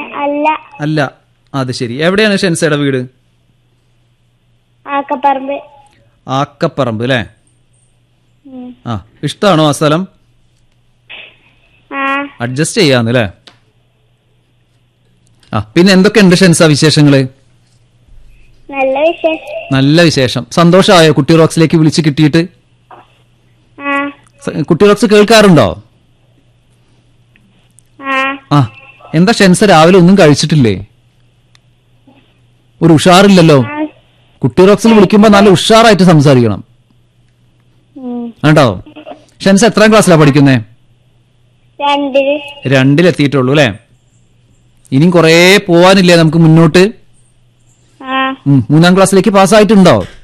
അല്ല അല്ല അത് ശരി എവിടെയാണ് ഷെൻസയുടെ വീട് ആക്കപ്പറമ്പ് ആക്കപ്പറമ്പ് അല്ലേ ഉം. ആ ഇഷ്ടമാണോ ആ സ്ഥലം ആ അഡ്ജസ്റ്റ് ചെയ്യാന്ന് അല്ലേ ആ പിന്നെ എന്തൊക്കെയുണ്ട് ഷെൻസ വിശേഷങ്ങള് നല്ല വിശേഷം നല്ല വിശേഷം സന്തോഷമായോ കുട്ടി റോക്സിലേക്ക് വിളിച്ച് കിട്ടിയിട്ട് ആ സ- കുട്ടി റോക്സ് കേൾക്കാറുണ്ടോ ആ ആ എന്താ ഷെൻസ രാവിലെ ഒന്നും കഴിച്ചിട്ടില്ലേ ഒരു ഉഷാറില്ലല്ലോ ആ. കുട്ടി റോക്സിൽ വിളിക്കുമ്പോ നല്ല ഉഷാറായിട്ട് സംസാരിക്കണം ഉം. കേട്ടോ ഷെൻസ എത്രാം ക്ലാസ്സിലാ പഠിക്കുന്നേ രണ്ടില് രണ്ടിലെത്തിയിട്ടുള്ളൂ അല്ലേ ഇനിയും കുറേ പോവാനില്ലേ നമുക്ക് മുന്നോട്ട് ആ ഉം, മൂന്നാം ക്ലാസ്സിലേക്ക് പാസ്സായിട്ടുണ്ടോ